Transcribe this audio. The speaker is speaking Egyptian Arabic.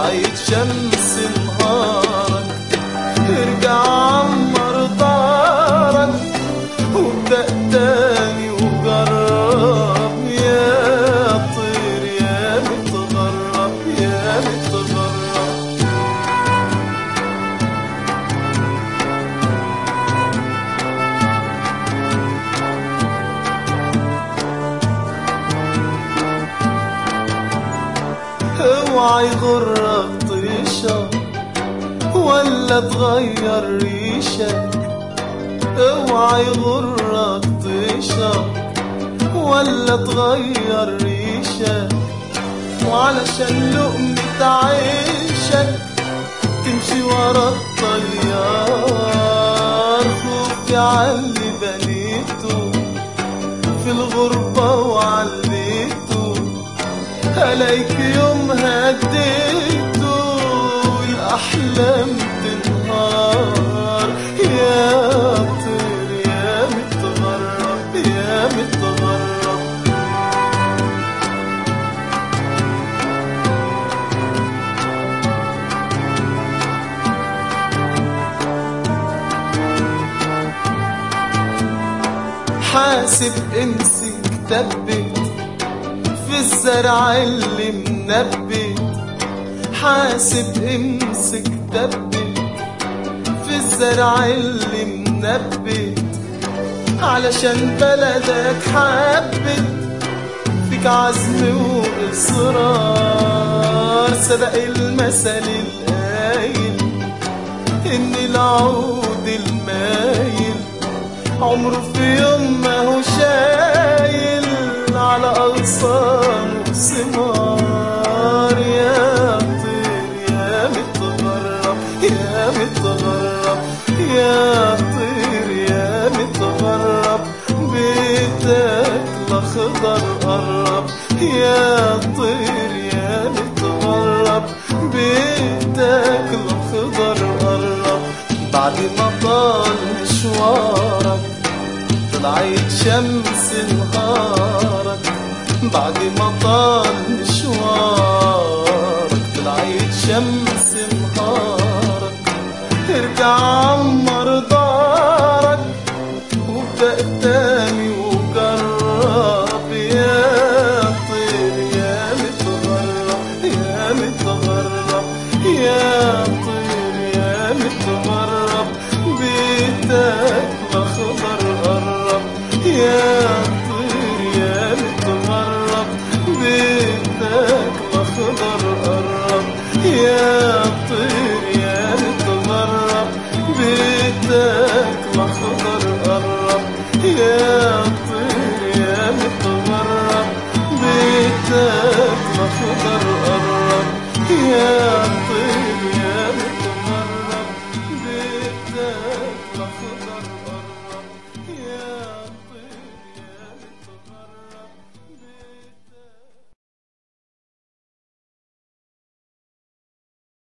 طلعت شمس نهارك ارجع عمر دارك وابدأ تاني وجرب يا طير يا متغرب يا متغرب اوعى يغرك طيشك ولا تغير ريشك اوعى يغرك طيشك ولا تغير ريشك وعلشان لقمة عيشك تمشي ورا الطيار خوف يعلي بنيته في الغربة وعليته عليك يوم هديته الأحلام تنهار يا طير يا متغرب يا متغرب حاسب امسك تبت في الزرع اللي منبت حاسب امسك تبت في الزرع اللي منبت علشان بلدك حبت فيك عزم وإصرار صدق المثل القايل إن العود المايل عمره في يوم ما هو شايل على أغصان وثمار يا طير يا متغرب يا متغرب يا طير يا متغرب بيتك الأخضر قرب يا طير يا متغرب بيتك الأخضر قرب بعد ما طال مشوارك طلعت شمس نهارك بعد ما طال مشوارك طلعت شمس نهارك ارجع عمر دارك وابدأ تاني وجرب يا طير يا متغرب يا متغرب يا طير يا متغرب بيتك الأخضر قرب يا طير يا متغرب بيتك الأخضر قرب يا طير يا متغرب بيتك الأخضر قرب يا